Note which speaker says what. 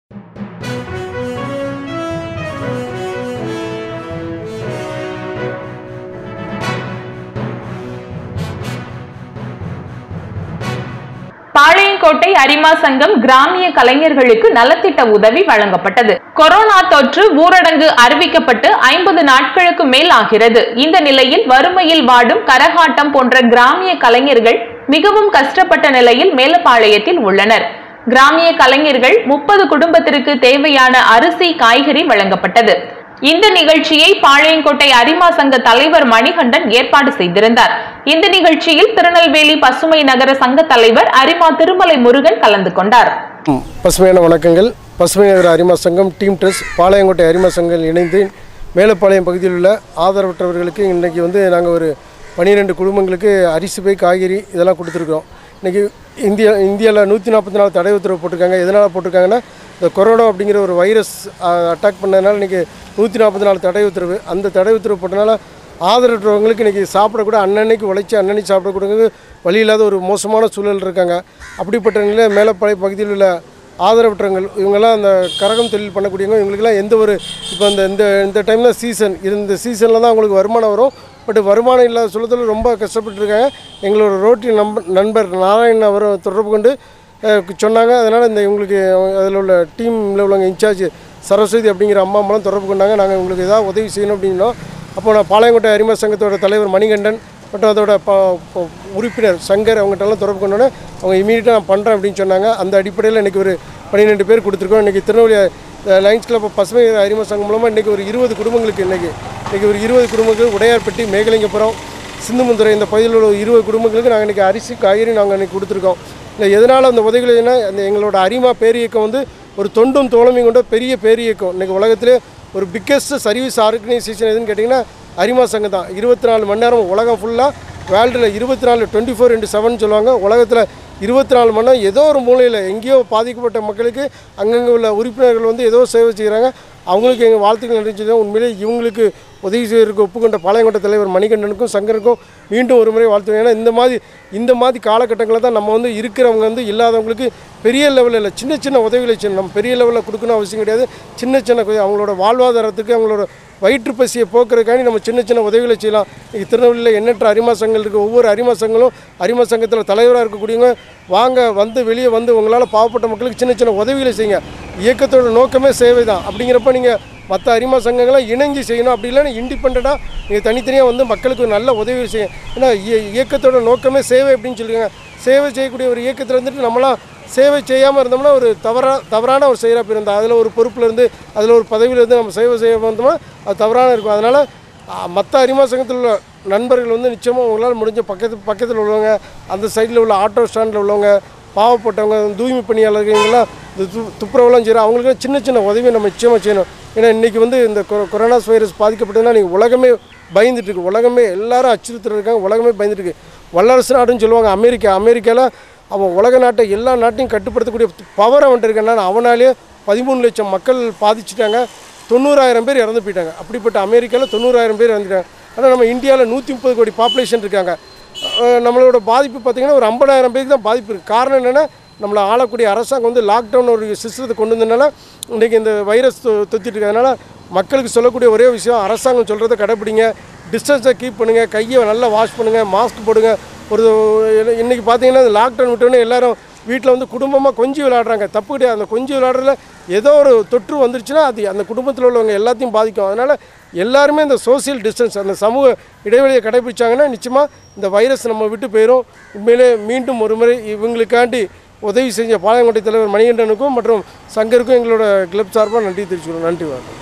Speaker 1: பாளையங்கோட்டை அரிமா சங்கம் கிராமிய கலைஞர்களுக்கு நலத்திட்ட உதவி வழங்கப்பட்டது கொரோனா தொற்று ஊரடங்கு அறிவிக்கப்பட்டு ஐம்பது நாட்களுக்கு மேல் ஆகிறது இந்த நிலையில் வறுமையில் வாடும் கரகாட்டம் போன்ற கிராமிய கலைஞர்கள் மிகவும் கஷ்டப்பட்ட நிலையில் மேலப்பாளையத்தில் உள்ளனர் கிராமிய கலைஞர்கள் முப்பது குடும்பத்திற்கு தேவையான அரிசி காய்கறி வழங்கப்பட்டது இந்த நிகழ்ச்சியை பாளையங்கோட்டை அரிமா சங்க தலைவர் மணிகண்டன் ஏற்பாடு செய்திருந்தார் இந்த நிகழ்ச்சியில் திருநெல்வேலி பசுமை நகர சங்க தலைவர் அரிமா திருமலை முருகன் கலந்து கொண்டார்
Speaker 2: ம், பசுமையான வணக்கங்கள் பசுமை நகர அரிமா சங்கம் டீம் ட்ரெஸ் பாளையங்கோட்டை அரிமா சங்கம் இணைந்து மேலப்பாளையம் பகுதியில் உள்ள ஆதரவற்றவர்களுக்கு இன்றைக்கி வந்து நாங்கள் ஒரு பன்னிரெண்டு குடும்பங்களுக்கு அரிசி பை காய்கறி இதெல்லாம் கொடுத்துருக்குறோம் இன்றைக்கி இந்தியா இந்தியாவில் நூற்றி நாற்பத்தி நாலு தடை உத்தரவு போட்டிருக்காங்க எதனால் போட்டிருக்காங்கன்னா இந்த கொரோனா அப்படிங்கிற ஒரு வைரஸ் அட்டாக் பண்ணதுனால இன்றைக்கி நூற்றி நாற்பத்தி நாலு தடை உத்தரவு அந்த தடை உத்தரவு போட்டனால ஆதரவற்றவங்களுக்கு இன்றைக்கி சாப்பிடக்கூட அன்னன்னைக்கு உழைச்சி அன்னன்னைக்கு சாப்பிடக்கூடாது வழி இல்லாத ஒரு மோசமான சூழல் இருக்காங்க அப்படிப்பட்ட நிலையில் மேலப்பாளைய பகுதியில் உள்ள ஆதரவற்றவங்கள் இவங்கெல்லாம் அந்த கரகம் தொழில் பண்ணக்கூடியவங்க இவங்களுக்கெல்லாம் எந்த ஒரு இப்போ இந்த இந்த இந்த டைமில் சீசன் இந்த சீசனில் தான் அவங்களுக்கு வருமானம் வரும் பட் வருமானம் இல்லாத சூழத்தில் ரொம்ப கஷ்டப்பட்டு இருக்காங்க எங்களோட ரோட்டி நம்ப நண்பர் நாராயணன் அவர் தொடர்பு கொண்டு அஹ், சொன்னாங்க அதனால் இந்த இவங்களுக்கு அதில் உள்ள டீமில் உள்ளவங்க இன்சார்ஜ் சரஸ்வதி அப்படிங்கிற அம்மா மூலம் தொடர்பு கொண்டாங்க நாங்கள் உங்களுக்கு ஏதாவது உதவி செய்யணும் அப்படின்னோம் அப்போ நான் பாளையங்கோட்டை அரிமா சங்கத்தோட தலைவர் மணிகண்டன் மற்றும் அதோட ப ப- உறுப்பினர் சங்கர் அவங்ககிட்டலாம் தொடர்பு கொண்டோன்னே அவங்க இமீடியட்டாக நான் பண்ணுறேன் அப்படின்னு சொன்னாங்க அந்த அடிப்படையில் இன்றைக்கி ஒரு பன்னிரெண்டு பேர் கொடுத்துருக்கோம் இன்றைக்கி திருநெல்வேலி அஹ், லயன்ஸ் கிளப் பசுமை அரிமா சங்கம் மூலமாக இன்றைக்கி ஒரு இருபது குடும்பங்களுக்கு இன்றைக்கி இன்றைக்கி ஒரு இருபது குடும்பங்களுக்கு உடையார்பட்டி மேகலிங்கபுரம் சிந்துமுந்துறை இந்த பகுதியில் உள்ள ஒரு இருபது குடும்பங்களுக்கு நாங்கள் இன்றைக்கி அரிசி காய்கறி நாங்கள் இன்றைக்கி கொடுத்துருக்கோம் இல்லை எதனால் அந்த உதவிகள் என்ன அந்த எங்களோட அரிமா பேரியக்கம் வந்து ஒரு தொண்டும் தோழமையும் கொண்ட பெரிய பேரியக்கம் இன்றைக்கி உலகத்திலே ஒரு பிக்கெஸ்ட் சர்வீஸ் ஆர்கனைசேஷன் எதுன்னு கேட்டிங்கன்னா அரிமா சங்கம் தான் இருபத்தி நாலு மணி நேரம் உலகம் ஃபுல்லாக வேர்ல்டில் இருபத்தி நாலு டுவெண்ட்டி ஃபோர் இன்ட்டு செவன் சொல்லுவாங்க உலகத்தில் இருபத்தி நாலு மணி நேரம் ஏதோ ஒரு மூலையில் எங்கேயோ பாதிக்கப்பட்ட மக்களுக்கு அங்கங்கே உள்ள உறுப்பினர்கள் வந்து ஏதோ சேவை செய்கிறாங்க அவங்களுக்கு எங்கள் வாழ்த்துக்கள் நன்றி சொல்லுவோம் உண்மையிலே இவங்களுக்கு உதவி செய்வதற்கு ஒப்புக்கொண்ட பாளையங்கோட்டை தலைவர் மணிகண்டனுக்கும் சங்கருக்கும் மீண்டும் ஒரு முறை வாழ்த்துவேன் ஏன்னா இந்த மாதிரி இந்த மாதிரி காலகட்டங்களில் தான் நம்ம வந்து இருக்கிறவங்க வந்து இல்லாதவங்களுக்கு பெரிய லெவலில் இல்லை சின்ன சின்ன உதவிகளை செய்யணும் நம்ம பெரிய லெவலில் கொடுக்கணும் அவசியம் கிடையாது சின்ன சின்ன உதவி, அவங்களோட வாழ்வாதாரத்துக்கு அவங்களோட வயிற்று பசியை போக்குறதுக்காண்டி நம்ம சின்ன சின்ன உதவிகளை செய்யலாம் இன்றைக்கி திருநெல்வேலியில் எண்ணற்ற அரிமா சங்கங்கள் இருக்குது ஒவ்வொரு அரிமா சங்கங்களும் அரிமா சங்கத்தில் தலைவராக இருக்கக்கூடியவங்க வாங்க வந்து வெளியே வந்து உங்களால் பாவப்பட்ட மக்களுக்கு சின்ன சின்ன உதவிகளை செய்யுங்க இயக்கத்தோட நோக்கமே சேவை தான் அப்படிங்கிறப்ப நீங்கள் மற்ற அரிமா சங்கங்களை இணைஞ்சு செய்யணும் அப்படி இல்லைன்னா இண்டிபெண்ட்டாக நீங்கள் தனித்தனியாக வந்து மக்களுக்கு ஒரு நல்ல உதவி செய்யும் ஏன்னா இய- இயக்கத்தோட நோக்கமே சேவை அப்படின்னு சொல்லுவாங்க சேவை செய்யக்கூடிய ஒரு இயக்கத்தில் இருந்துட்டு நம்மளாம் சேவை செய்யாமல் இருந்தோம்னா ஒரு தவறா தவறான ஒரு செயலாக இருந்தால் அதில் ஒரு பொறுப்பில் இருந்து அதில் ஒரு பதவியில் இருந்து நம்ம சேவை செய்ய வந்தோம்னா அது தவறான இருக்கும் அதனால் மற்ற அரிமா சங்கத்தில் உள்ள நண்பர்கள் வந்து நிச்சயமாக உங்களால் முடிஞ்ச பக்கத்து பக்கத்தில் உள்ளவங்க அந்த சைடில் உள்ள ஆட்டோ ஸ்டாண்டில் உள்ளவங்க பாவப்பட்டவங்க தூய்மை பணியாளர்கள் இவங்கெல்லாம் இந்த து துப்புரவெல்லாம் செய்கிறோம் அவங்களுக்கு சின்ன சின்ன உதவியை நம்ம நிச்சயமாக செய்யணும் ஏன்னா இன்றைக்கி வந்து இந்த கொ கொரோனா வைரஸ் பாதிக்கப்பட்டதுன்னா நீங்கள் உலகமே பயந்துட்டு இருக்கு உலகமே எல்லாரும் அச்சுறுத்தல் இருக்காங்க உலகமே பயந்துட்டு இருக்கு வல்லரசு நாடுன்னு சொல்லுவாங்க அமெரிக்கா அமெரிக்காவில் அவன் உலக நாட்டை எல்லா நாட்டையும் கட்டுப்படுத்தக்கூடிய பவர் அவன்கிட்ட இருக்கனால அவனாலே பதிமூணு லட்சம் மக்கள் பாதிச்சிட்டாங்க தொண்ணூறாயிரம் பேர் இறந்து போயிட்டாங்க அப்படிப்பட்ட அமெரிக்காவில் தொண்ணூறாயிரம் பேர் இறந்துட்டாங்க ஆனால் நம்ம இந்தியாவில் நூற்றி முப்பது கோடி பாப்புலேஷன் இருக்காங்க அஹ் நம்மளோட பாதிப்பு பார்த்திங்கன்னா ஒரு ஐம்பதாயிரம் பேருக்கு தான் பாதிப்பு இருக்குது காரணம் என்னென்னா நம்மளை ஆளக்கூடிய அரசாங்கம் வந்து லாக்டவுன் ஒரு சிஸ்டத்தை கொண்டு வந்ததுனால இன்றைக்கி இந்த வைரஸ் தொ தொத்திட்டு இருக்கு அதனால் மக்களுக்கு சொல்லக்கூடிய ஒரே விஷயம் அரசாங்கம் சொல்கிறத கடைப்பிடிங்க டிஸ்டன்ஸை கீப் பண்ணுங்கள் கையை நல்லா வாஷ் பண்ணுங்கள் மாஸ்க் போடுங்க ஒரு இன்றைக்கி பார்த்தீங்கன்னா இந்த லாக்டவுன் விட்டோன்னே எல்லாரும் வீட்டில் வந்து குடும்பமாக கொஞ்சி விளையாடுறாங்க தப்பு கிடையாது அந்த கொஞ்சி விளையாடுறதுல ஏதோ ஒரு தொற்று வந்துருச்சுன்னா அது அந்த குடும்பத்தில் உள்ளவங்க எல்லாத்தையும் பாதிக்கும் அதனால் எல்லாருமே இந்த சோஷியல் டிஸ்டன்ஸ் அந்த சமூக இடைவெளியை கடைபிடிச்சாங்கன்னா நிச்சயமாக இந்த வைரஸ் நம்ம விட்டு போயிடும் உண்மையிலே மீண்டும் ஒரு முறை இவங்களுக்காண்டி உதவி செஞ்ச பாளையங்கோட்டை தலைவர் மணிகண்டனுக்கும் மற்றும் சங்கருக்கும் எங்களோட கிளப் சார்பாக நன்றி தெரிவிச்சுக்கிறோம் நன்றி வணக்கம்